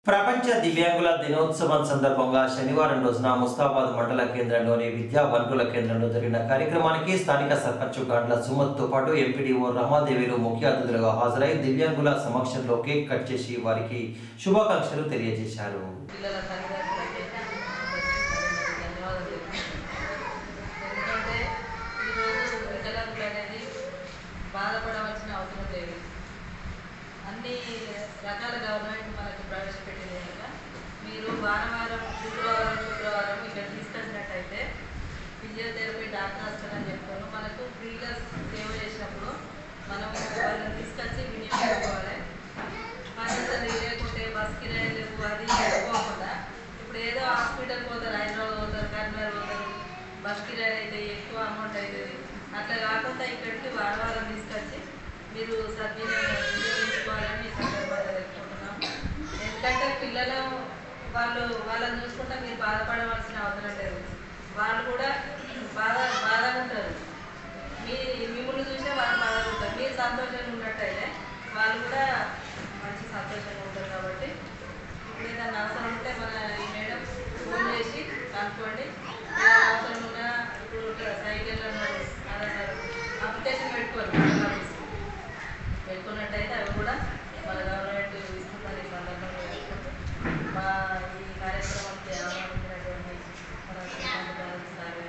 ప్రపంచ దివ్యాంగుల దినోత్సవం సందర్భంగా శనివారం రోజున ముస్తాబాద్ మండల కేంద్రంలోని విద్యా వనరుల కేంద్రంలో జరిగిన కార్యక్రమానికి స్థానిక సర్పంచ్ గాండ్ల సుమత్తో పాటు ఎంపీడీఓ రమాదేవిలు ముఖ్య అతిథులుగా హాజరై దివ్యాంగుల సమక్షంలో కేక్ కట్ చేసి వారికి శుభాకాంక్షలు తెలియజేశారు పిల్లల తల్లిదండ్రులకి ధన్యవాదాలు తెలుపుతున్నాను. ఎందుకంటే ఈరోజు వికలాంగులు అనేది బాధపడవలసిన అవసరం లేదు అన్ని రకాల గవర్నమెంట్ మనకు ప్రవేశపెట్టింది కనుక మీరు వారం వారం శుక్రవారం శుక్రవారం ఇక్కడ తీసుకొచ్చినట్టయితే ఫిజియోథెరపీ డాక్టర్ వస్తారని చెప్తాను మనకు ఫ్రీగా సేవ చేసినప్పుడు మనం వాళ్ళని తీసుకొచ్చి వినియోగించుకోవాలి పద్ధతి లేకుంటే బస్ కిరాయి లేవు అది ఎక్కువకుండా ఇప్పుడు ఏదో హాస్పిటల్ పోతారు హైదరాబాద్ పోతారు కరీంనగర్ పోతారు బస్ కిరాయి అయితే ఎక్కువ అమౌంట్ అవుతుంది అట్లా కాకుండా ఇక్కడికి వారం వారం తీసుకొచ్చి మీరు సద్వినియోగం వినియోగించుకోవాలని ఈ సందర్భంగా తెలుసుకుంటున్నాం ఎందుకంటే పిల్లలు వాళ్ళు వాళ్ళని చూసుకుంటే మీరు బాధపడవలసిన అవసరం లేదు వాళ్ళు కూడా బాధ బాధగా ఉంటారు మీ మిమ్మల్ని చూసే వాళ్ళు బాధగా ఉంటారు మీరు సంతోషంగా ఉన్నట్టయితే వాళ్ళు కూడా మంచి సంతోషంగా ఉంటారు కాబట్టి ఇప్పుడు ఏదైనా అవసరం ఉంటే మన ఈ మేడం ఫోన్ చేసి కనుక్కోండి ఏదైనా అవసరం ఉన్నా ఇప్పుడు సైకిల్లో ఆధార్ అప్లికేషన్ పెట్టుకోండి పెట్టుకున్నట్టయితే అవి కూడా మన గవర్నమెంట్ ఇస్తుందని ఈ సందర్భంగా తెలుసుకుంటూ మా ఈ కార్యక్రమానికి ఆహ్వానించినటువంటి మన శ్రీకాంత్ గారు సార్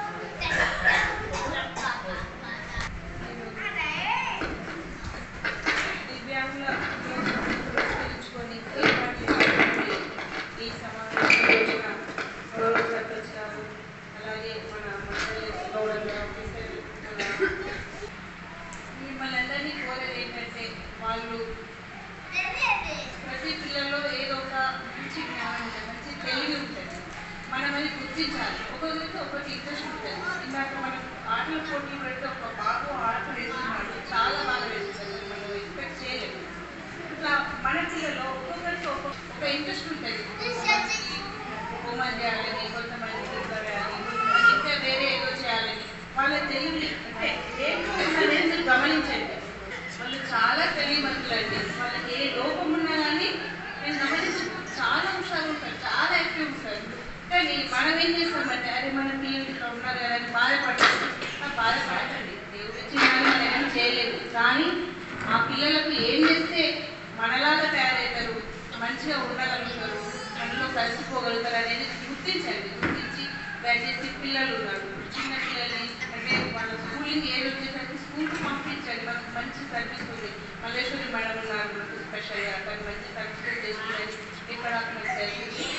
దివ్యాంగుల పురస్కరించుకొని ఏర్పాటు చేసినటువంటి ఈ సమావేశంలో గౌరవ సర్పంచ్ గారు అలాగే మన మండలి గౌరవ ఆఫీసర్ మన మిమ్మల్ని అందరినీ కోరేది ఏంటంటే వాళ్ళు ప్రతి పిల్లల్లో ఏదో ఒక మంచి జ్ఞానం ఉంటుంది మంచి తెలివి ఉంటుంది మనం అది గుర్తించాలి ఒకరికి ఒకటి ఇంట్రెస్ట్ ఉంటుంది ఇందాక మనం ఆటల పోటీ పెడితే ఒక బాబు ఆట వేస్తున్నాడు చాలా బాగా వేస్తున్నాడు మనం ఎక్స్పెక్ట్ చేయలేము ఇట్లా మన పిల్లల్లో ఒక్కొక్కరికి ఒక్కొక్క ఒక ఇంట్రెస్ట్ ఉంటుంది కొంతమందికి హోంవర్క్ చేయాలని కొంతమంది ప్రిపేర్ చేయాలి కొంతమంది ఇంకా వేరే ఏదో చేయాలని వాళ్ళ తెలివి అంటే ఏంటో ఉన్నది మీరు గమనించండి వాళ్ళు చాలా తెలియమంతులండి వాళ్ళకి ఏ లోపం ఉన్నా కానీ నేను గమనించు చాలా హుషారు ఉంటారు చాలా యాక్టివ్ ఉంటారు కానీ మనం ఏం చేస్తామంటే అరే మన పిల్లలు ఇట్లా ఉన్నారు కదా అని బాధపడతారు ఆ బాధపడకండి దేవుడు ఇచ్చిన మనం ఏం చేయలేదు కానీ ఆ పిల్లలకు ఏం చేస్తే మనలాగా తయారవుతారు మంచిగా ఉండగలుగుతారు మనలో కలిసిపోగలుగుతారు అనేది గుర్తించండి గుర్తించి దయచేసి పిల్లలు ఉన్నారు చిన్న పిల్లల్ని అంటే వాళ్ళ స్కూలింగ్ ఏజ్ వచ్చేసరికి స్కూల్కి పంపించండి మనకు మంచి సర్వీస్ ఉంది మల్లేశ్వరి మేడం ఉన్నారు మనకు స్పెషల్గా తను మంచి సర్వీస్ చేస్తున్నారు ఇక్కడ మనకు